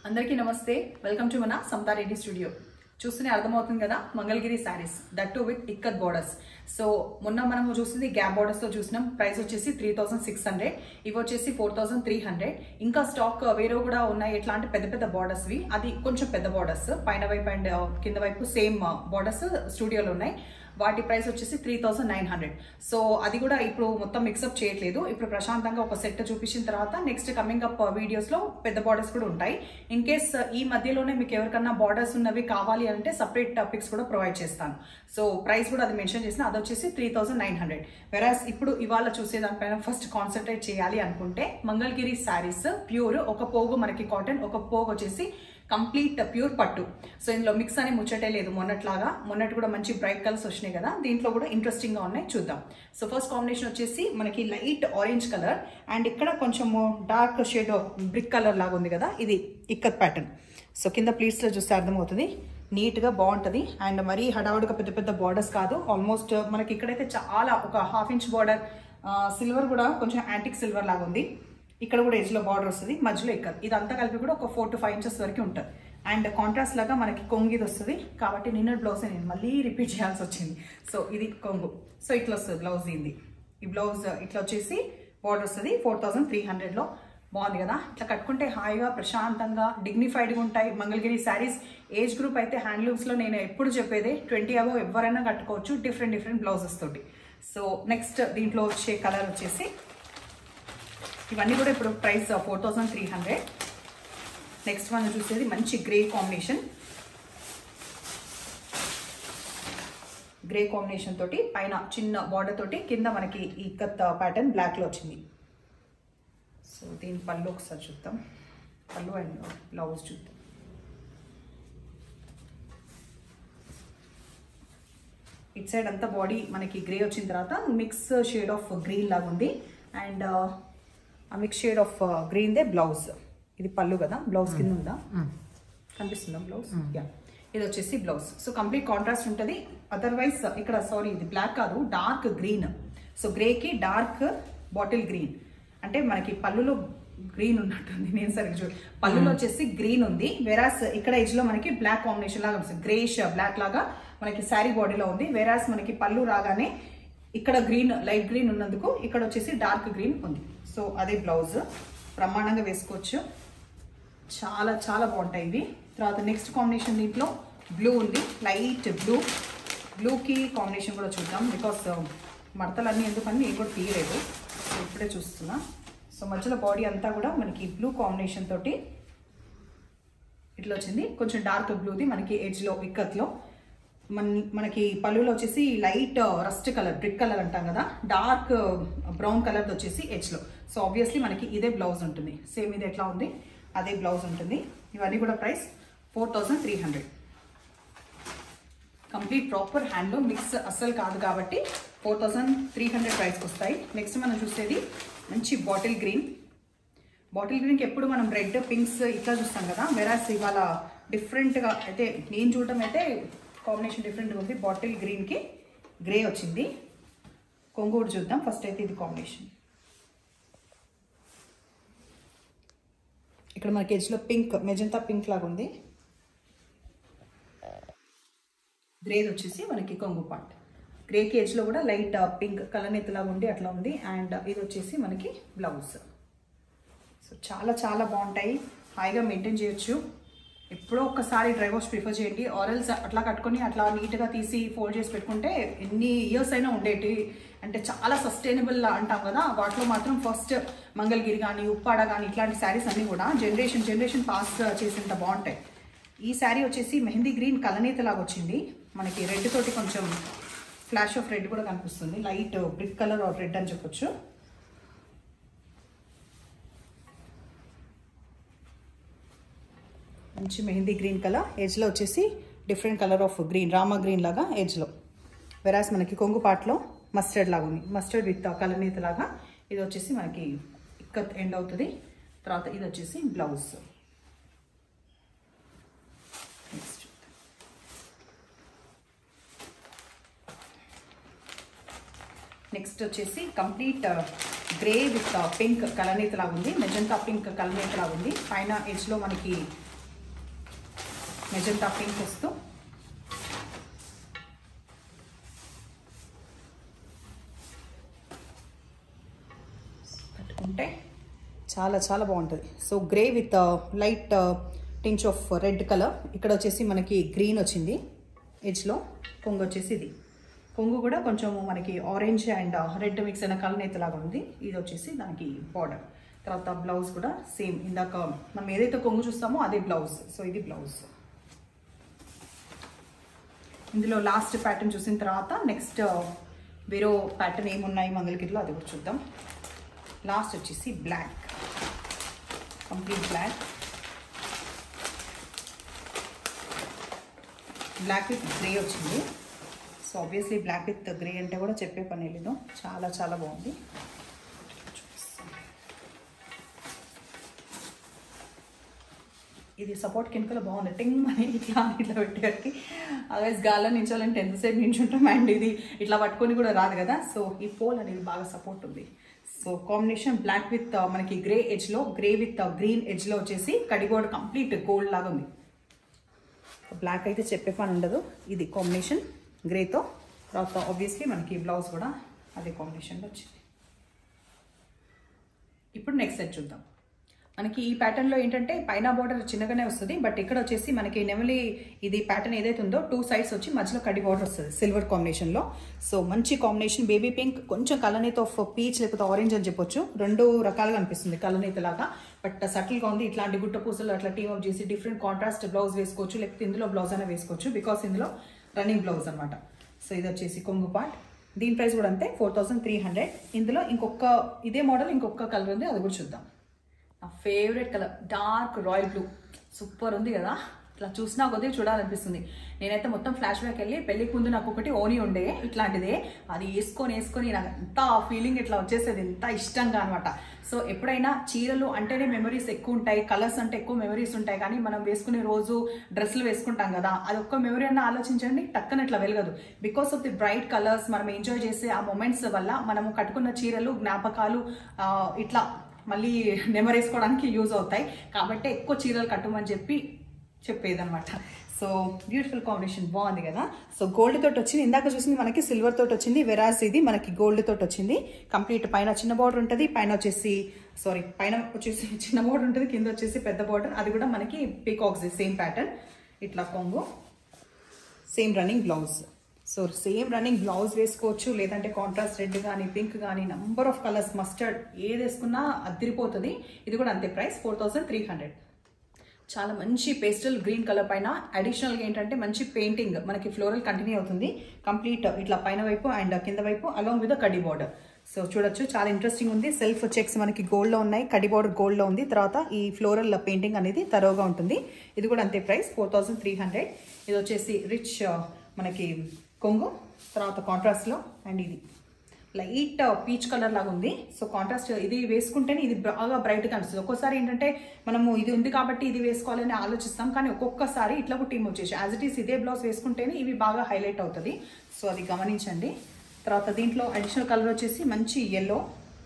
అందరికీ నమస్తే welcome to మన సమతారెడ్డి స్టూడియో చూస్తూనే అర్థమవుతుంది కదా Mangalagiri sarees that too with ikat borders so మొన్న మనం చూసింది గ్యాప్ బోర్డర్స్ తో చూసినాం ప్రైస్ వచ్చేసి త్రీ థౌసండ్ సిక్స్ హండ్రెడ్ ఇవి వచ్చేసి ఫోర్ థౌసండ్ త్రీ హండ్రెడ్ ఇంకా స్టాక్ వేరే కూడా ఉన్నాయి ఎట్లాంటి పెద్ద పెద్ద బోర్డర్స్ వి అది కొంచెం పెద్ద బోర్డర్స్ పైన వైపు అండ్ కింద వైపు సేమ్ బోర్డర్స్ స్టూడియోలో ఉన్నాయి వాటి ప్రైస్ వచ్చేసి three thousand nine hundred so అది కూడా ఇప్పుడు మొత్తం మిక్సప్ చేయట్లేదు ఇప్పుడు ప్రశాంతంగా ఒక సెట్ చూపించిన తర్వాత నెక్స్ట్ కమింగ్ అప్ వీడియోస్ లో పెద్ద బార్డర్స్ కూడా ఉంటాయి ఇన్ కేస్ ఈ మధ్యలోనే మీకు ఎవరికన్నా బార్డర్స్ ఉన్నవి కావాలి అంటే సపరేట్ పిక్స్ కూడా ప్రొవైడ్ చేస్తాను సో ప్రైస్ కూడా అది మెన్షన్ చేసిన అది వచ్చేసి త్రీ థౌసండ్ నైన్ హండ్రెడ్ వెరాస్ ఇప్పుడు ఇవాళ చూసే దానిపైన ఫస్ట్ కాన్సన్ట్రేట్ చేయాలి అనుకుంటే మంగళగిరి శారీస్ ప్యూర్ ఒక పోగు మనకి కాటన్ ఒక పోగు వచ్చేసి కంప్లీట్ ప్యూర్ పట్టు సో ఇందులో మిక్స్ అని ముచ్చటే లేదు మొన్నట్లాగా మొన్నటి కూడా మంచి బ్రైట్ కలర్స్ వచ్చినాయి కదా దీంట్లో కూడా ఇంట్రెస్టింగ్ గా ఉన్నాయి చూద్దాం సో ఫస్ట్ కాంబినేషన్ వచ్చేసి మనకి లైట్ ఆరెంజ్ కలర్ అండ్ ఇక్కడ కొంచెము డార్క్ షేడ్ బ్రిక్ కలర్ లాగా ఉంది కదా ఇది ఇక్కత్ ప్యాటర్న్ సో కింద ప్లీట్స్ లో చూస్తే అర్థమవుతుంది నీట్ గా బాగుంటది అండ్ మరీ హడావుడిగా పెద్ద పెద్ద బార్డర్స్ కాదు ఆల్మోస్ట్ మనకి ఇక్కడైతే చాలా ఒక హాఫ్ ఇంచ్ బార్డర్ సిల్వర్ కూడా కొంచెం యాంటిక్ సిల్వర్ లాగా ఉంది ఇక్కడ కూడా ఎడ్జ్లో బార్డర్ వస్తుంది మధ్యలో ఇక్కడ ఇదంతా కలిపి కూడా ఒక ఫోర్ టు ఫైవ్ ఇంచెస్ వరకు ఉంటుంది అండ్ కాంట్రాస్ట్ లాగా మనకి కొంగిది వస్తుంది కాబట్టి నిన్న బ్లౌజ్ నేను మళ్ళీ రిపీట్ చేయాల్సి వచ్చింది సో ఇది కొంగు సో ఇట్లా వస్తుంది బ్లౌజ్ ఇది ఈ బ్లౌజ్ ఇట్లా వచ్చేసి బార్డర్ వస్తుంది ఫోర్ థౌసండ్ త్రీ హండ్రెడ్లో బాగుంది కదా ఇట్లా కట్టుకుంటే హాయిగా ప్రశాంతంగా డిగ్నిఫైడ్గా ఉంటాయి మంగళగిరి శారీస్ ఏజ్ గ్రూప్ అయితే హ్యాండ్లూమ్స్లో నేను ఎప్పుడు చెప్పేదే ట్వంటీ అబవ్ ఎవరైనా కట్టుకోవచ్చు డిఫరెంట్ డిఫరెంట్ బ్లౌజెస్ తోటి సో నెక్స్ట్ దీంట్లో వచ్చే కలర్ వచ్చేసి ఇవన్నీ కూడా ఇప్పుడు price four thousand three hundred next మనం చూసేది మంచి గ్రే కాంబినేషన్ గ్రే కాంబినేషన్ తోటి పైన చిన్న బార్డర్ తోటి కింద మనకి ఈ కత్ ప్యాటర్న్ బ్లాక్లో వచ్చింది సో దీని పళ్ళు ఒకసారి చూద్దాం పళ్ళు అండ్ బ్లౌజ్ చూద్దాం ఇట్ సైడ్ అంతా బాడీ మనకి గ్రే వచ్చిన తర్వాత మిక్స్ షేడ్ ఆఫ్ గ్రీన్ లాగా ఉంది అండ్ ఆ మిక్స్ షేడ్ ఆఫ్ గ్రీన్ దే బ్లౌజ్ ఇది పళ్ళు కదా బ్లౌజ్ కింద ఉందా కనిపిస్తుందా బ్లౌజ్ యా ఇది వచ్చేసి బ్లౌజ్ సో కంప్లీట్ కాంట్రాస్ట్ ఉంటుంది అదర్వైజ్ ఇక్కడ సారీ ఇది బ్లాక్ కాదు డార్క్ గ్రీన్ సో గ్రేకి డార్క్ బాటిల్ గ్రీన్ అంటే మనకి పళ్ళులో గ్రీన్ ఉన్నట్టుంది నేను సరిగ్గా చూడు పళ్ళులో వచ్చేసి గ్రీన్ ఉంది వెరాస్ ఇక్కడ ఎడ్జ్ లో మనకి బ్లాక్ కాంబినేషన్ లాగా వస్తుంది గ్రేష్ బ్లాక్ లాగా మనకి శారీ బాడీలో ఉంది వెరాస్ మనకి పళ్ళు రాగానే ఇక్కడ గ్రీన్ లైట్ గ్రీన్ ఉన్నందుకు ఇక్కడ వచ్చేసి డార్క్ గ్రీన్ ఉంది సో అదే బ్లౌజ్ బ్రహ్మాండంగా వేసుకోవచ్చు చాలా చాలా బాగుంటాయి ఇవి తర్వాత నెక్స్ట్ కాంబినేషన్ దీంట్లో బ్లూ ఉంది లైట్ బ్లూ బ్లూకి కాంబినేషన్ కూడా చూద్దాం బికాస్ మడతలన్నీ ఎందుకని నేను కూడా తీయలేదు సో ఇప్పుడే చూస్తున్నా సో మధ్యలో బాడీ అంతా కూడా మనకి బ్లూ కాంబినేషన్ తోటి ఇట్లా వచ్చింది కొంచెం డార్క్ బ్లూది మనకి ఎడ్జ్లో ఇక్కత్లో మన మనకి పళ్ళులో వచ్చేసి light rust colour brick colour అంటాం కదా డార్క్ బ్రౌన్ కలర్ వచ్చేసి ఎడ్జ్లో సో ఆబ్వియస్లీ మనకి ఇదే బ్లౌజ్ ఉంటుంది సేమ్ ఇది ఎట్లా ఉంది అదే బ్లౌజ్ ఉంటుంది ఇవన్నీ కూడా price four thousand three hundred complete proper handloom mix అస్సలు కాదు కాబట్టి ఫోర్ థౌజండ్ త్రీ హండ్రెడ్ ప్రైస్కి వస్తాయి నెక్స్ట్ మనం చూసేది మంచి బాటిల్ గ్రీన్ బాటిల్ గ్రీన్కి ఎప్పుడు మనం రెడ్ పింక్స్ ఇట్లా చూస్తాం కదా వెరాస్ ఇవాళ డిఫరెంట్గా అయితే నేను చూడటం అయితే కాంబినేషన్ డిఫరెంట్గా ఉంది బాటిల్ గ్రీన్కి గ్రే వచ్చింది కొంగు కూడా చూద్దాం ఫస్ట్ అయితే ఇది కాంబినేషన్ ఇక్కడ మనకి ఎడ్జ్లో పింక్ మెజంతా పింక్ లాగా ఉంది గ్రేది వచ్చేసి మనకి కొంగు పార్ట్ గ్రేకి ఎడ్జ్లో కూడా లైట్ పింక్ కలర్ లాగా ఉండి అట్లా ఉంది అండ్ ఇది వచ్చేసి మనకి బ్లౌజ్ సో చాలా చాలా బాగుంటాయి హాయిగా మెయింటైన్ చేయొచ్చు ఎప్పుడో ఒక్కసారి డ్రై వాష్ ప్రిఫర్ చేయండి ఆరల్స్ అట్లా కట్టుకొని అట్లా నీట్గా తీసి ఫోల్డ్ చేసి పెట్టుకుంటే ఎన్ని ఇయర్స్ అయినా ఉండేటి అంటే చాలా సస్టైనబుల్ అంటాం కదా వాటిలో మాత్రం ఫస్ట్ మంగళగిరి కానీ ఉప్పాడ కానీ ఇట్లాంటి శారీస్ అన్నీ కూడా జనరేషన్ జనరేషన్ పాస్ చేసేంత బాగుంటాయి ఈ శారీ వచ్చేసి మెహందీ గ్రీన్ కలనేత లాగా వచ్చింది మనకి రెడ్ తోటి కొంచెం ఫ్లాష్ ఆఫ్ రెడ్ కూడా కనిపిస్తుంది light brick colour or red అని చెప్పొచ్చు మంచి మెహందీ గ్రీన్ కలర్ ఎడ్జ్లో వచ్చేసి different colour of green rama green లాగా ఎడ్జ్లో వెరాస్ మనకి కొంగు పాటలో మస్టర్డ్ లాగా ఉంది మస్టర్డ్ విత్ కలనీత లాగా ఇది వచ్చేసి మనకి ఇక్కత్ ఎండ్ అవుతుంది తర్వాత ఇది వచ్చేసి బ్లౌజ్ నెక్స్ట్ నెక్స్ట్ వచ్చేసి కంప్లీట్ గ్రే విత్ పింక్ కలనేత లాగా ఉంది మెజంతా పింక్ కలనేత లాగా ఉంది పైన ఎడ్జ్లో మనకి మెజంతా పింక్ వస్తూ పెట్టుకుంటే చాలా చాలా బాగుంటుంది so grey with light tinge of red colour ఇక్కడ వచ్చేసి మనకి గ్రీన్ వచ్చింది ఎడ్జ్లో కొంగు వచ్చేసి ఇది కొంగు కూడా కొంచెం మనకి ఆరెంజ్ అండ్ రెడ్ మిక్స్ అయిన కలర్ లాగా ఉంది ఇది వచ్చేసి దానికి బార్డర్ తర్వాత బ్లౌజ్ కూడా సేమ్ ఇందాక మనం ఏదైతే కొంగు చూస్తామో అదే బ్లౌజ్ సో ఇది బ్లౌజ్ ఇందులో లాస్ట్ ప్యాటర్న్ చూసిన తర్వాత నెక్స్ట్ వేరే ప్యాటర్న్ ఏమున్నాయి మంగళగిరిలో అది కూడా చూద్దాం లాస్ట్ వచ్చేసి black complete black black with grey వచ్చింది so obviously black with grey అంటే కూడా చెప్పే పని లేదు చాలా చాలా బాగుంది ఇది సపోర్ట్ కిందకలో బాగుంది టింగ్ అని ఇట్లా ఇట్లా పెట్టేవారికి అదర్వైజ్ గాల్లో నించాలంటే ఎంతసేపు నించుంటాం అండ్ ఇది ఇట్లా పట్టుకొని కూడా రాదు కదా సో ఈ పోల్ అనేది బాగా సపోర్ట్ ఉంది సో కాంబినేషన్ బ్లాక్ విత్ మనకి గ్రే ఎడ్జ్లో గ్రే విత్ గ్రీన్ ఎడ్జ్లో వచ్చేసి కడిగోడ కంప్లీట్ గోల్డ్ లాగా ఉంది బ్లాక్ అయితే చెప్పే పని ఉండదు ఇది కాంబినేషన్ గ్రేతో తర్వాత ఆబ్వియస్లీ మనకి బ్లౌజ్ కూడా అదే కాంబినేషన్లో వచ్చింది ఇప్పుడు నెక్స్ట్ సెట్ చూద్దాం మనకి ఈ ప్యాటర్న్లో ఏంటంటే పైన బార్డర్ చిన్నగానే వస్తుంది బట్ ఇక్కడ వచ్చేసి మనకి నెమలి ఇది ప్యాటర్న్ ఏదైతే ఉందో టూ సైడ్స్ వచ్చి మధ్యలో కడి బార్డర్ వస్తుంది సిల్వర్ కాంబినేషన్లో సో మంచి కాంబినేషన్ బేబీ పింక్ కొంచెం కలనేత ఆఫ్ పీచ్ లేకపోతే ఆరెంజ్ అని చెప్పొచ్చు రెండు రకాలుగా అనిపిస్తుంది కలనేత లాగా బట్ సటిల్గా ఉంది ఇట్లాంటి గుట్ట పూసలు అట్లా టీమ్ అప్ చేసి డిఫరెంట్ కాంట్రాస్ట్ బ్లౌజ్ వేసుకోవచ్చు లేకపోతే ఇందులో బ్లౌజ్ అయినా వేసుకోవచ్చు బికాస్ ఇందులో రన్నింగ్ బ్లౌజ్ అనమాట సో ఇది వచ్చేసి కొంగు పార్ట్ దీని ప్రైస్ కూడా అంతే ఫోర్ థౌసండ్ త్రీ హండ్రెడ్ ఇందులో ఇంకొక ఇదే మోడల్ ఇంకొక కలర్ ఉంది అది కూడా చూద్దాం నా favourite colour dark royal blue super ఉంది కదా ఇట్లా చూసినా కొద్దీ చూడాలనిపిస్తుంది నేనైతే మొత్తం ఫ్లాష్ బ్యాక్ వెళ్ళి పెళ్ళికి ముందు నాకు ఒకటి ఓనీ ఉండే ఇట్లాంటిదే అది వేసుకొని వేసుకొని నాకు ఎంత ఫీలింగ్ ఇట్లా వచ్చేసేది ఎంత ఇష్టంగా అనమాట సో ఎప్పుడైనా చీరలు అంటేనే మెమరీస్ ఎక్కువ ఉంటాయి కలర్స్ అంటే ఎక్కువ మెమరీస్ ఉంటాయి కానీ మనం వేసుకునే రోజు డ్రెస్సులు వేసుకుంటాం కదా అది ఒక్క మెమరీ అన్న ఆలోచించండి టక్కన ఇట్లా వెలగదు because of the bright colours మనం ఎంజాయ్ చేసే ఆ మూమెంట్స్ వల్ల మనము కట్టుకున్న చీరలు జ్ఞాపకాలు ఆ, ఇట్లా మళ్ళీ నెమరేసుకోవడానికి యూజ్ అవుతాయి కాబట్టి ఎక్కువ చీరలు కట్టమని చెప్పి చెప్పేదన్నమాట సో బ్యూటిఫుల్ కాంబినేషన్ బాగుంది కదా సో గోల్డ్ తోటి వచ్చింది ఇందాక చూసింది మనకి సిల్వర్ తోటి వచ్చింది వెరాస్ ఇది మనకి గోల్డ్ తోటి వచ్చింది కంప్లీట్ పైన చిన్న బార్డర్ ఉంటుంది పైన వచ్చేసి సారీ పైన వచ్చేసి చిన్న బార్డర్ ఉంటుంది కింద వచ్చేసి పెద్ద బార్డర్ అది కూడా మనకి పీకాక్స్ సేమ్ ప్యాటర్న్ ఇట్లా కొంగు same running blouse so same running blouse వేసుకోవచ్చు లేదంటే కాంట్రాస్ట్ రెడ్ కానీ పింక్ కానీ నంబర్ ఆఫ్ కలర్స్ మస్టర్డ్ ఏది వేసుకున్నా అదిరిపోతుంది ఇది కూడా అంతే price four thousand three hundred చాలా మంచి పేస్టల్ గ్రీన్ కలర్ పైన అడిషనల్గా ఏంటంటే మంచి పెయింటింగ్ మనకి ఫ్లోరల్ కంటిన్యూ అవుతుంది కంప్లీట్ ఇట్లా పైన వైపు అండ్ కింద వైపు అలాంగ్ విత్ కడి బార్డర్ సో చూడొచ్చు చాలా ఇంట్రెస్టింగ్ ఉంది సెల్ఫ్ చెక్స్ మనకి గోల్డ్లో ఉన్నాయి కడి బార్డర్ గోల్డ్లో ఉంది తర్వాత ఈ ఫ్లోరల్ పెయింటింగ్ అనేది తరోగా ఉంటుంది ఇది కూడా అంతే price four thousand three hundred ఇది వచ్చేసి రిచ్ మనకి కొంగు తర్వాత కాంట్రాస్ట్లో అండ్ ఇది లైట్ పీచ్ కలర్ లాగా ఉంది సో కాంట్రాస్ట్ ఇది వేసుకుంటేనే ఇది బాగా బ్రైట్గా కనిపిస్తుంది ఒక్కోసారి ఏంటంటే మనము ఇది ఉంది కాబట్టి ఇది వేసుకోవాలని ఆలోచిస్తాం కానీ ఒక్కొక్కసారి ఇట్లా కూడా టీమ్ వచ్చేసి యాజ్ ఇట్ ఈస్ ఇదే బ్లౌజ్ వేసుకుంటేనే ఇవి బాగా హైలైట్ అవుతుంది సో అది గమనించండి తర్వాత దీంట్లో అడిషనల్ కలర్ వచ్చేసి మంచి ఎల్లో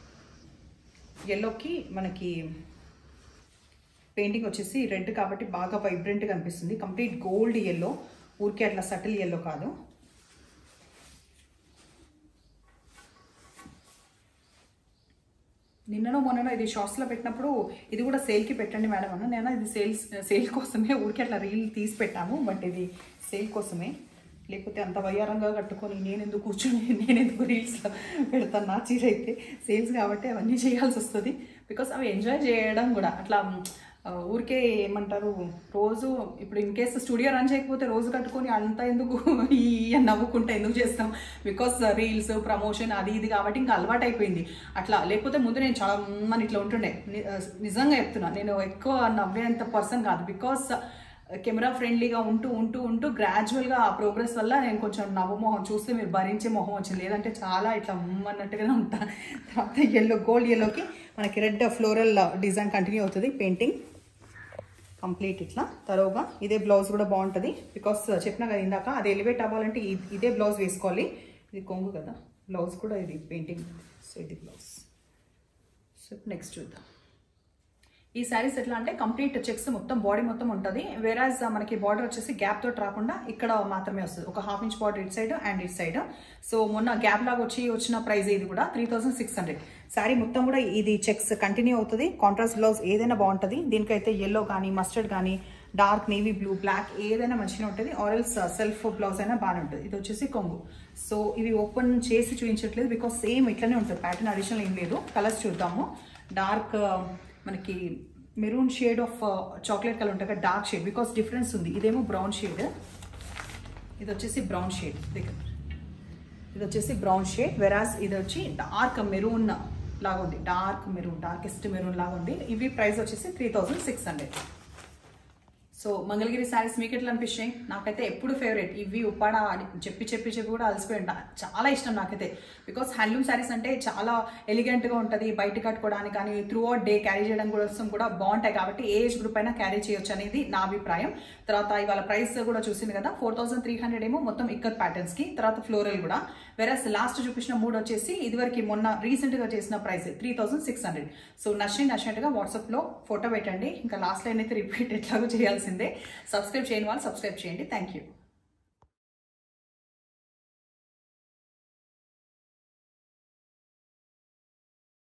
ఎల్లోకి మనకి పెయింటింగ్ వచ్చేసి రెడ్ కాబట్టి బాగా వైబ్రెంట్గా అనిపిస్తుంది కంప్లీట్ గోల్డ్ ఎల్లో ఊరికే అట్లా సటిల్ ఎల్లో కాదు నిన్ననో మొన్ననో ఇది షార్ట్స్లో పెట్టినప్పుడు ఇది కూడా సేల్కి పెట్టండి మేడం అన్న నేను ఇది సేల్స్ సేల్ కోసమే ఊరికే అట్లా రీల్ తీసి పెట్టాము బట్ ఇది సేల్ కోసమే లేకపోతే అంత వయ్యారంగా కట్టుకొని నేను ఎందుకు కూర్చొని నేను ఎందుకు రీల్స్లో పెడతాను నా చీర అయితే సేల్స్ కాబట్టి అవన్నీ చేయాల్సి వస్తుంది బికాస్ అవి ఎంజాయ్ చేయడం కూడా అట్లా ఆ, ఊరికే ఏమంటారు రోజు ఇప్పుడు ఇన్ కేసు స్టూడియో రన్ చేయకపోతే రోజు కట్టుకొని అంతా ఎందుకు ఈ అని నవ్వుకుంటా ఎందుకు చేస్తాం బికాస్ రీల్స్ ప్రమోషన్ అది ఇది కాబట్టి ఇంకా అలవాటు అయిపోయింది అట్లా లేకపోతే ముందు నేను చాలా మన ఇట్లా ఉంటుండే ని- ఆ, నిజంగా చెప్తున్నా నేను ఎక్కువ నవ్వేంత పర్సన్ కాదు బికాస్ కెమెరా ఫ్రెండ్లీగా ఉంటూ ఉంటూ ఉంటూ గ్రాడ్యువల్గా ఆ ప్రోగ్రెస్ వల్ల నేను కొంచెం నవ్వు మొహం చూస్తే మీరు భరించే మొహం వచ్చింది లేదంటే చాలా ఇట్లా ఉమ్ అన్నట్టుగానే ఉంటా తర్వాత ఎల్లో గోల్డ్ ఎల్లోకి మనకి రెడ్ ఫ్లోరల్ డిజైన్ కంటిన్యూ అవుతుంది పెయింటింగ్ కంప్లీట్ ఇట్లా తరోగా ఇదే బ్లౌజ్ కూడా బాగుంటుంది బికాస్ చెప్పినా కదా ఇందాక అది ఎలివేట్ అవ్వాలంటే ఇ- ఇదే బ్లౌజ్ వేసుకోవాలి ఇది కొంగు కదా బ్లౌజ్ కూడా ఇది పెయింటింగ్ సో ఇది బ్లౌజ్ సో నెక్స్ట్ చూద్దాం ఈ శారీస్ ఎట్లా అంటే కంప్లీట్ చెక్స్ మొత్తం బాడీ మొత్తం ఉంటుంది వేరాజ్ మనకి బార్డర్ వచ్చేసి గ్యాప్ తోటి రాకుండా ఇక్కడ మాత్రమే వస్తుంది ఒక half inch border it side and it side so మొన్న గ్యాప్ లాగా వచ్చి వచ్చిన ప్రైస్ ఇది కూడా three thousand six hundred saree మొత్తం కూడా ఇది చెక్స్ కంటిన్యూ అవుతుంది కాంట్రాస్ట్ బ్లౌజ్ ఏదైనా బాగుంటుంది దీనికైతే ఎల్లో కానీ మస్టర్డ్ కానీ డార్క్ నేవీ బ్లూ బ్లాక్ ఏదైనా మంచిగా ఉంటుంది ఆరెల్స్ సెల్ఫ్ బ్లౌజ్ అయినా బాగానే ఉంటుంది ఇది వచ్చేసి కొంగు సో ఇవి ఓపెన్ చేసి చూపించట్లేదు బికాస్ సేమ్ ఇట్లనే ఉంటుంది ప్యాటర్న్ అడిషనల్ ఏం లేదు కలర్స్ చూద్దాము డార్క్ మనకి maroon shade of chocolate colour ఉంటుంది డార్క్ షేడ్ బికాస్ డిఫరెన్స్ ఉంది ఇదేమో బ్రౌన్ షేడ్ ఇది వచ్చేసి బ్రౌన్ షేడ్ దగ్గర ఇది వచ్చేసి బ్రౌన్ షేడ్ వెరాస్ ఇది వచ్చి డార్క్ మెరూన్ లాగా ఉంది డార్క్ మెరూన్ డార్కెస్ట్ మెరూన్ లాగా ఉంది ఇవి ప్రైస్ వచ్చేసి three thousand six hundred so Mangalagiri sarees మీకు ఎట్లా అనిపించాయి నాకైతే ఎప్పుడు ఫేవరెట్ ఇవి ఉప్పాడ అని చెప్పి చెప్పి చెప్పి కూడా అలసిపోయి ఉంటా చాలా ఇష్టం నాకైతే బికాస్ హ్యాండ్లూమ్ శారీస్ అంటే చాలా ఎలిగెంట్గా ఉంటుంది బయట కట్టుకోవడానికి కానీ త్రూ అవుట్ డే క్యారీ చేయడం కోసం కూడా బాగుంటాయి కాబట్టి ఏ ఏజ్ గ్రూప్ అయినా క్యారీ చేయొచ్చు అనేది నా అభిప్రాయం తర్వాత ఇవాళ ప్రైస్ కూడా చూసింది కదా ఫోర్ థౌసండ్ త్రీ హండ్రెడ్ ఏమో మొత్తం ఇక్కత్ ప్యాటర్న్స్కి తర్వాత ఫ్లోరల్ కూడా వెరస్ లాస్ట్ చూపించిన మూడు వచ్చేసి ఇదివరకు మొన్న రీసెంట్గా చేసిన price three thousand six hundred so నచ్చిన నచ్చినట్టుగా వాట్సాప్లో ఫోటో పెట్టండి ఇంకా లాస్ట్ లైన్ అయితే రిపీట్ ఎట్లాగో చేయాల్సిందే సబ్స్క్రైబ్ చేయని వాళ్ళు సబ్స్క్రైబ్ చేయండి థ్యాంక్ యూ